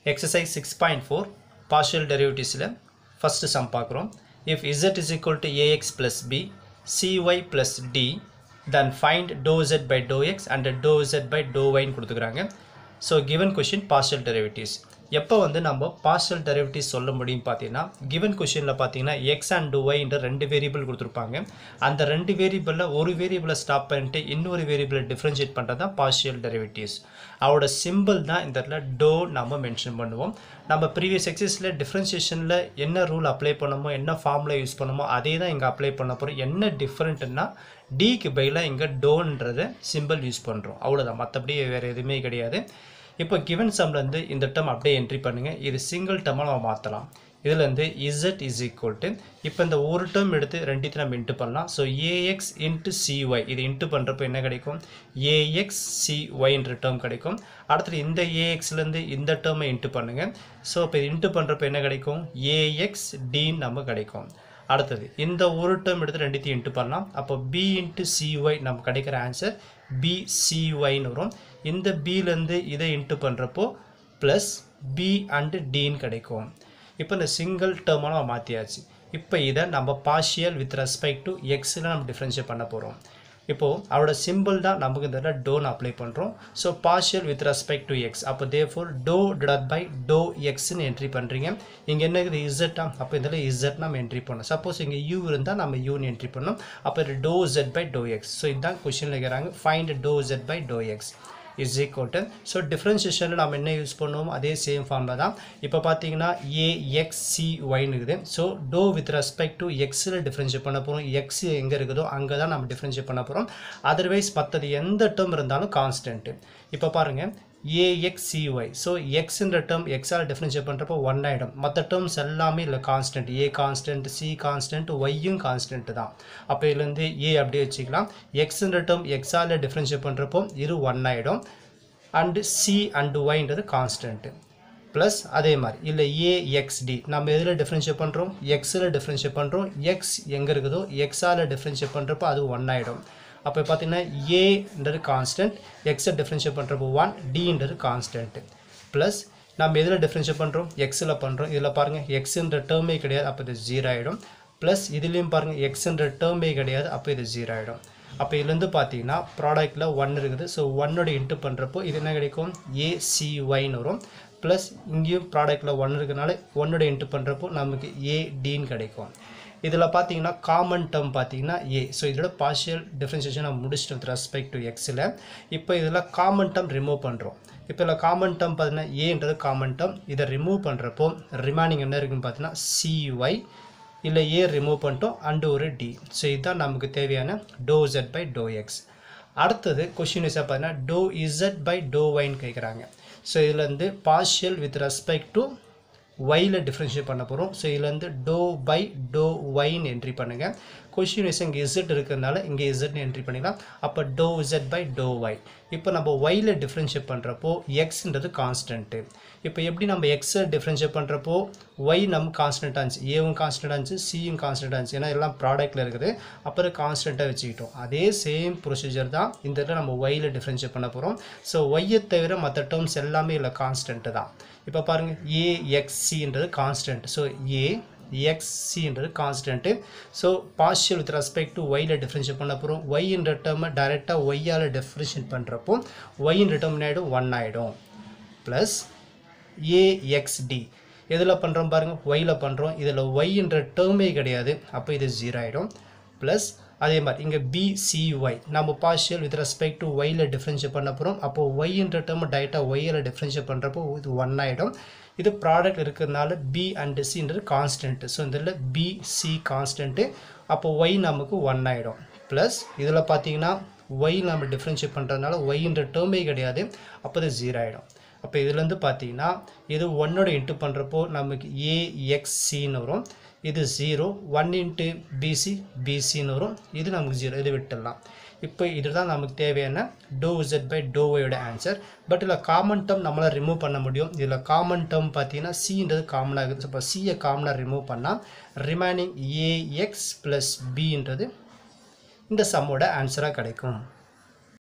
exercise six point four partial டெரிவேட்டிவ்ஸில் first sum பார்க்குறோம் if Z is equal to A X plus B C Y plus D then find doh Z by doh X and doh Z by doh ஒய்னு கொடுத்துக்கிறாங்க so given question partial derivatives எப்போ வந்து நம்ம partial derivatives சொல்ல முடியும் பார்த்தீங்கன்னா given கொஷினில் பார்த்தீங்கன்னா எக்ஸ் அண்ட் ஒய்ன்ற ரெண்டு வேரியபிள் கொடுத்துருப்பாங்க அந்த ரெண்டு வேரியபிளில் ஒரு வேரியபிளை ஸ்டாப் பண்ணிட்டு இன்னொரு வேரியபிளை டிஃப்ரென்ஷியேட் பண்ணுறது தான் பார்ஷியல் டெரிவேட்டிவ்ஸ் அவரோட சிம்பிள் தான் இந்த இடத்துல டோ நம்ம மென்ஷன் பண்ணுவோம் நம்ம ப்ரீவியஸ் எக்ஸஸில் டிஃப்ரென்ஷியேஷனில் என்ன ரூல் அப்ளை பண்ணமோ என்ன ஃபார்முலா யூஸ் பண்ணமோ அதே தான் இங்கே அப்ளை பண்ண போகிறோம் என்ன டிஃப்ரெண்ட்னா டிக்கு பதிலாக இங்கே டோன்றத சிம்பிள் யூஸ் பண்ணுறோம் அவ்வளோதான் மற்றபடி வேறு எதுவுமே கிடையாது இப்போ கிவன் சம்லேருந்து இந்த டேர்ம் அப்படியே என்ட்ரி பண்ணுங்கள் இது சிங்கிள் டேர்மாக நம்ம மாற்றலாம் இதுலேருந்து இசட் இஸ் ஈக்குவல் டு இப்போ இந்த ஒரு டேர்ம் எடுத்து ரெண்டுத்தையும் நம்ம இன்ட்டு பண்ணலாம் ஸோ ஏஎக்ஸ் இன்ட்டு சிஒய் இது இன்ட்டு பண்ணுறப்போ என்ன கிடைக்கும் ஏஎக்ஸ் சிஒய்ன்ற டேர்ம் கிடைக்கும் அடுத்தது இந்த ஏஎக்ஸ்லேருந்து இந்த டேர்மை இன்ட்டு பண்ணுங்கள் ஸோ இப்போ இது இன்ட்டு பண்ணுறப்போ என்ன கிடைக்கும் ஏஎக்ஸ் டின்னு நம்ம கிடைக்கும் அடுத்தது இந்த ஒரு டேர்ம் எடுத்து ரெண்டுத்தையும் இன்ட்டு பண்ணலாம் அப்போ பி இன்ட்டு சிஒய் நம்ம கிடைக்கிற ஆன்சர் பிசிஒய்னு வரும் இந்த பிலேருந்து இதை இன்ட்டு பண்ணுறப்போ ப்ளஸ் பி அண்டு டின்னு கிடைக்கும் இப்போ இந்த சிங்கிள் டேர்மாக நம்ம மாற்றியாச்சு இப்போ இதை நம்ம பார்ஷியல் வித் ரெஸ்பெக்ட் டு எக்ஸில் நம்ம டிஃப்ரென்ஷியேட் பண்ண போகிறோம் இப்போது அவரோட சிம்பிள் தான் நமக்கு இந்த டோன் அப்ளை பண்ணுறோம் so partial with respect to X அப்போ the for doh divide by doh எக்ஸ்னு என்ட்ரி பண்ணுறீங்க இங்கே என்ன இருக்குது இசட்டா அப்போ இதில் இசட் நம்ம என்ட்ரி பண்ணோம் சப்போஸ் இங்கே யூ இருந்தால் நம்ம யூன்னு என்ட்ரி பண்ணோம் அப்போ இது doh Z by doh X so இதுதான் கொஷினில் இருக்கிறாங்க find doh Z by doh X is equal to so டிஃப்ரென்ஷியேஷனில் நம்ம என்ன யூஸ் பண்ணுவோம் அதே சேம் ஃபார்மில் தான் இப்போ பார்த்தீங்கன்னா ஏஎக்ஸி ஒய்னு இருக்குது so doh with respect to எக்ஸில் டிஃப்ரென்ஷியேட் பண்ண போகிறோம் எக்ஸ் எங்கே இருக்குதோ அங்கே தான் நம்ம டிஃப்ரென்ஷியேட் பண்ண போகிறோம் அதர்வைஸ் மற்றது எந்த டேர்ம் இருந்தாலும் கான்ஸ்டன்ட்டு இப்போ பாருங்கள் ஏஎக்ஸிஒய் ஸோ எக்ஸுன்ற டேர்ம் எக்ஸால் டிஃப்ரென்ஷியேட் பண்ணுறப்போ ஒன் ஆகிடும் மற்ற டேர்ம்ஸ் எல்லாமே இல்லை constant A constant C constant ஒய்யும் கான்ஸ்டன்ட் தான் அப்போ இதுலேருந்து ஏ அப்படியே வச்சுக்கலாம் எக்ஸுன்ற டேர்ம் எக்ஸால் டிஃப்ரென்ஷியேட் பண்ணுறப்போ இது ஒன் ஆகிடும் அண்டு சி அண்டு ஒய்ன்றது கான்ஸ்டன்ட்டு ப்ளஸ் அதே மாதிரி இல்லை ஏஎக்ஸ்டி நம்ம எதில் டிஃப்ரென்ஷியேட் பண்ணுறோம் எக்ஸில் டிஃப்ரென்ஷியேட் பண்ணுறோம் எக்ஸ் எங்கே இருக்குதோ எக்ஸால் டிஃப்ரென்ஷியேட் பண்ணுறப்போ அது ஒன் ஆகிடும் அப்போ பார்த்தீங்கன்னா ஏன்றது கான்ஸ்டன்ட் எக்ஸை டிஃப்ரென்ஷியேட் பண்ணுறப்போ ஒன் டின்றது கான்ஸ்டன்ட்டு ப்ளஸ் நம்ம எதில் டிஃப்ரென்ஷியேட் பண்ணுறோம் எக்ஸில் பண்ணுறோம் இதில் பாருங்கள் எக்ஸுன்ற டேர்மே கிடையாது அப்போ இது ஜீரோ ஆகிடும் ப்ளஸ் இதுலேயும் பாருங்கள் எக்ஸுன்ற டேர்மே கிடையாது அப்போ இது ஜீரோ ஆகிடும் அப்போ இதுலேருந்து பார்த்தீங்கன்னா ப்ராடக்ட்டில் ஒன் இருக்குது ஸோ ஒன்னோட இன்ட்டு பண்ணுறப்போ இது என்ன கிடைக்கும் ஏசிஒய்னு வரும் ப்ளஸ் இங்கேயும் ப்ராடக்ட்டில் ஒன் இருக்கிறனால ஒன்னோட இன்ட்டு பண்ணுறப்போ நமக்கு ஏடின்னு கிடைக்கும் இதில் பார்த்தீங்கன்னா காமன் டேர்ம் பார்த்தீங்கன்னா ஏ ஸோ இதோட பார்ஷியல் டிஃப்ரென்ஷியேஷன் நம்ம முடிச்சிட்டோம் வித் ரெஸ்பெக்ட் டு எக்ஸில் இப்போ இதில் காமன் டேர்ம் ரிமூவ் பண்ணுறோம் இப்போ இதில் காமன் டேர்ம் பார்த்தீங்கன்னா ஏன்றது காமன் டேர்ம் இதை ரிமூவ் பண்ணுறப்போ ரிமைனிங் என்ன இருக்குன்னு பார்த்தீங்கன்னா சிஒய் இல்லை ஏ ரிமூவ் பண்ணிட்டோம் அண்டு ஒரு டி ஸோ இதுதான் நமக்கு தேவையான doh Z by doh X அடுத்தது கொஷின் வைஸாக பார்த்தீங்கன்னா டோ இசட் பை டோ ஒய்ன்னு கேட்குறாங்க ஸோ இதுலேருந்து பார்ஷியல் வித் ரெஸ்பெக்ட் டு ஒயில் டிஃப்ரென்ஷியேட் பண்ண போகிறோம் ஸோ இதுலேருந்து டோ பை டோ ஒய்ன்னு என்ட்ரி பண்ணுங்கள் கொஷின் வைஸ் இங்கே இசட் இருக்கிறதுனால இங்கே இசட்னு என்ட்ரி பண்ணிக்கலாம் அப்போ doh Z by doh Y இப்போ நம்ம ஒயில் டிஃப்ரென்ஷியேட் பண்ணுறப்போ எக்ஸ்ன்றது கான்ஸ்டன்ட்டு இப்போ எப்படி நம்ம எக்ஸை டிஃப்ரென்ஷியேட் பண்ணுறப்போ ஒய் நம்ம கான்ஸ்டன்ட் ஆச்சு ஏவும் கான்ஸ்டன்ட் ஆச்சு சியும் கான்ஸ்டன்ட் ஆச்சு ஏன்னா எல்லாம் ப்ராடக்ட்டில் இருக்குது அப்புறம் கான்ஸ்டண்ட்டாக வச்சுக்கிட்டோம் அதே சேம் ப்ரொசீஜர் தான் இந்த இடத்துல நம்ம ஒயில் டிஃப்ரென்ஷியேட் பண்ண போகிறோம் ஸோ ஒய்யை தவிர மற்ற டேர்ம்ஸ் எல்லாமே இல்லை கான்ஸ்டன்ட்டு தான் இப்போ பாருங்கள் ஏஎக்ஸின்றது கான்ஸ்டன்ட் ஸோ ஏ எக்ஸின்றது constant so partial with respect to ஒயில் டிஃப்ரென்ஷியேட் பண்ண போகிறோம் ஒய்ன்ற டேர்மை டைரெக்டாக ஒய்யால் டிஃப்ரென்ஷியேட் பண்ணுறப்போ ஒய்ன்ற டேர்ம் ஆகிடும் ஒன் ஆகிடும் ப்ளஸ் ஏஎக்ஸ்டி எதில் பண்ணுறோம் பாருங்கள் ஒயில் பண்ணுறோம் இதில் ஒய்ன்ற டேர்மே கிடையாது அப்போ இது ஜீரோ ஆகிடும் ப்ளஸ் அதே மாதிரி இங்கே பிசிஒய் நம்ம பார்ஷியல் வித் ரெஸ்பெக்ட் டு ஒயில் டிஃப்ரென்ஷியேட் பண்ண போகிறோம் அப்போது ஒய்ன்ற டேர்ம் டைரெக்டாக ஒய்யில் டிஃப்ரென்ஷியேட் பண்ணுறப்போ இது ஒன் ஆகிடும் இது ப்ராடக்ட் இருக்கிறதுனால பி அண்ட் சின்றது கான்ஸ்டன்ட்டு ஸோ இதில் பிசி கான்ஸ்டன்ட்டு அப்போ ஒய் நமக்கு ஒன் ஆகிடும் ப்ளஸ் இதில் பார்த்தீங்கன்னா ஒய் நம்ம டிஃப்ரென்ஷியேட் பண்ணுறதுனால ஒய்ன்ற டேர்மே கிடையாது அப்போ இது ஜீரோ ஆகிடும் அப்போ இதுலேருந்து பார்த்தீங்கன்னா இது ஒன்னோட இன்ட்டு பண்ணுறப்போ நமக்கு ஏஎக்ஸின்னு வரும் இது ஜீரோ ஒன் இன்ட்டு பிசி பிசின்னு வரும் இது நமக்கு ஜீரோ இது விட்டுடலாம் இப்போ இதுதான் நமக்கு தேவையான டோ இசட் பை டோ ஒயோட ஆன்சர் பட் இதில் காமன் டேர்ம் நம்மளால் ரிமூவ் பண்ண முடியும் இதில் காமன் டேர்ம் பார்த்தீங்கன்னா சின்றது காமனாக இருக்குது இப்போ சியை காமனாக ரிமூவ் பண்ணால் ரிமைனிங் ஏஎக்ஸ் ப்ளஸ் பின்றது இந்த சம்மோட ஆன்சராக கிடைக்கும்